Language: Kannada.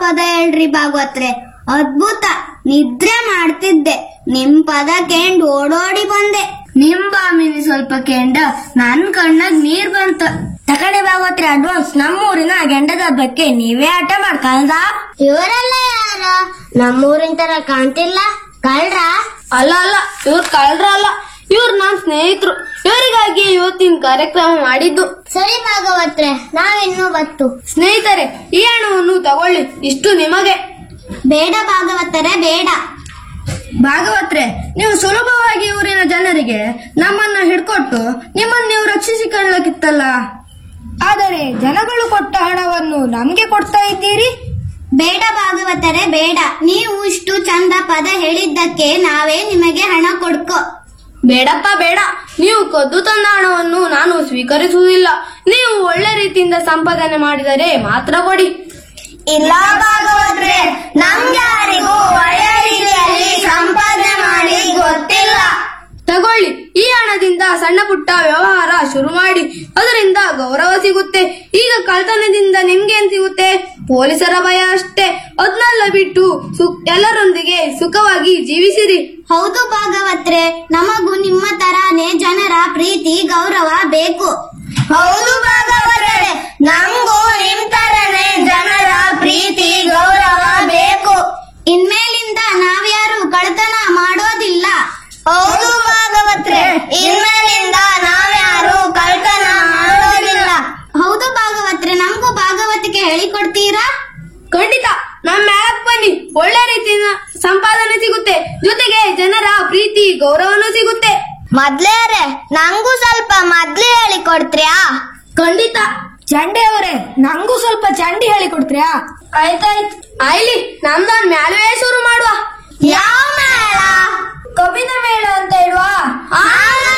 ಪದ ಹೇಳ್ರಿ ಭಾಗವತ್ರೆ ಅದ್ಭುತ ನಿದ್ರೆ ಮಾಡ್ತಿದ್ದೆ ನಿಮ್ ಪದ ಕೇಂಡ್ ಓಡೋಡಿ ಬಂದೆ ನಿಮ್ ಬಾಮಿನಿ ಸ್ವಲ್ಪ ಕೇಂಡ ನನ್ ಕಣ್ಣಾಗ್ ನೀರ್ ಬಂತ ತಕಡೆ ಭಾಗವತ್ರಿ ಅಡ್ವಾನ್ಸ್ ನಮ್ಮೂರಿನ ಗೆಂಡದ ಹಬ್ಬಕ್ಕೆ ನೀವೇ ಆಟ ಮಾಡ್ಕಲ್ದ ಇವರೆಲ್ಲ ಯಾರ ನಮ್ಮೂರಿನ ತರ ಕಾಣ್ತಿಲ್ಲ ಕಳ್ರ ಅಲ್ಲ ಅಲ್ಲ ಇವ್ರು ಕಳ್ರ ಅಲ್ಲ ಇವ್ರು ನನ್ ಸ್ನೇಹಿತರು ಇವರಿಗಾಗಿ ಇವತ್ತಿನ ಕಾರ್ಯಕ್ರಮ ಮಾಡಿದ್ದು ಸರಿ ಭಾಗವತ್ರೆ ನಾವಿನ್ನೂ ಬತ್ತು ಸ್ನೇಹಿತರೆ ಈ ಹಣವನ್ನು ತಗೊಳ್ಳಿ ಇಷ್ಟು ನಿಮಗೆ ಬೇಡ ಭಾಗವತರೆ ಬೇಡ ಭಾಗವತ್ರೆ ನೀವು ಸುಲಭವಾಗಿ ಊರಿನ ಜನರಿಗೆ ನಮ್ಮನ್ನ ಹಿಡ್ಕೊಟ್ಟು ನಿಮ್ಮನ್ನ ನೀವು ರಕ್ಷಿಸಿಕೊಳ್ಳಕ್ಕಿತ್ತಲ್ಲ ಆದರೆ ಜನಗಳು ಕೊಟ್ಟ ಹಣವನ್ನು ನಮ್ಗೆ ಕೊಡ್ತಾ ಇದ್ದೀರಿ ಬೇಡ ಭಾಗವತರೆ ಬೇಡ ನೀವು ಇಷ್ಟು ಚಂದ ಪದ ಹೇಳಿದ್ದಕ್ಕೆ ನಾವೇ ನಿಮಗೆ ಹಣ ಕೊಡ್ಕೋ ಬೇಡಪ್ಪ ಬೇಡ ನೀವು ಕದ್ದು ತಂದ ಹಣವನ್ನು ನಾನು ಸ್ವೀಕರಿಸುವುದಿಲ್ಲ ನೀವು ಒಳ್ಳೆ ರೀತಿಯಿಂದ ಸಂಪಾದನೆ ಮಾಡಿದರೆ ಮಾತ್ರ ಕೊಡಿ ಇಲ್ಲ ಭಾಗವತ್ರೆ ನಮ್ಗ್ಯಾರಿಗೂ ಒಳ್ಳೆ ರೀತಿಯಲ್ಲಿ ಸಂಪಾದನೆ ಮಾಡಿ ಗೊತ್ತಿಲ್ಲ ತಗೊಳ್ಳಿ ಈ ಹಣದಿಂದ ಸಣ್ಣ ಪುಟ್ಟ ವ್ಯವಹಾರ ಶುರು ಮಾಡಿ ಅದರಿಂದ ಗೌರವ ಸಿಗುತ್ತೆ ಈಗ ಕಳ್ತನದಿಂದ ನಿಮ್ಗೇನ್ ಸಿಗುತ್ತೆ ಪೊಲೀಸರ ಭಯ ಅಷ್ಟೇ ಅದನ್ನೆಲ್ಲ ಬಿಟ್ಟು ಸು- ಎಲ್ಲರೊಂದಿಗೆ ಸುಖವಾಗಿ ಜೀವಿಸಿರಿ ಹೌದು ಭಾಗವತ್ರೆ ನಮಗೂ ನಿಮ್ಮ ತರಾನೇ ಜನರ ಪ್ರೀತಿ ಗೌರವ ಬೇಕು ಹೌದು ಭಾಗವತ್ರೆ ನಮಗೂ ನಿಮ್ ತರನೇ ಜನರ ಪ್ರೀತಿ ಗೌರವ ಬೇಕು ಇನ್ಮೇಲಿಂದ ನಾವ್ಯಾರು ಕಳ್ತನ ಮಾಡೋದಿಲ್ಲ ಹೌದು ಭಾಗವತ್ರೆ ಇನ್ಮೇಲಿಂದ ನಾವ್ಯಾರು ಕಳ್ತನ ಮಾಡೋದಿಲ್ಲ ಹೌದು ಭಾಗವತ್ರೆ ನಮಗೂ ಭಾಗವತಿಗೆ ಹೇಳಿಕೊಡ್ತೀರಾ ಖಂಡಿತ ನಮ್ಮ ಮ್ಯಾಲಕ್ ಬನ್ನಿ ಒಳ್ಳೆ ರೀತಿಯ ಸಂಪಾದನೆ ಸಿಗುತ್ತೆ ಜೊತೆಗೆ ಜನರ ಪ್ರೀತಿ ಗೌರವನೂ ಸಿಗುತ್ತೆ ಮೊದ್ಲೇರೆ ನಂಗೂ ಸ್ವಲ್ಪ ಮೊದ್ಲೇ ಹೇಳಿ ಕೊಡ್ತೀರಾ ಖಂಡಿತ ಚಂಡೆ ಅವರೇ ನಂಗೂ ಸ್ವಲ್ಪ ಚಂಡಿ ಹೇಳಿ ಕೊಡ್ತೀರಾ ಆಯ್ತಾಯ್ತು ಆಯ್ಲಿ ನಮ್ದೊಂದ್ ಮ್ಯಾಲ್ವೇಸು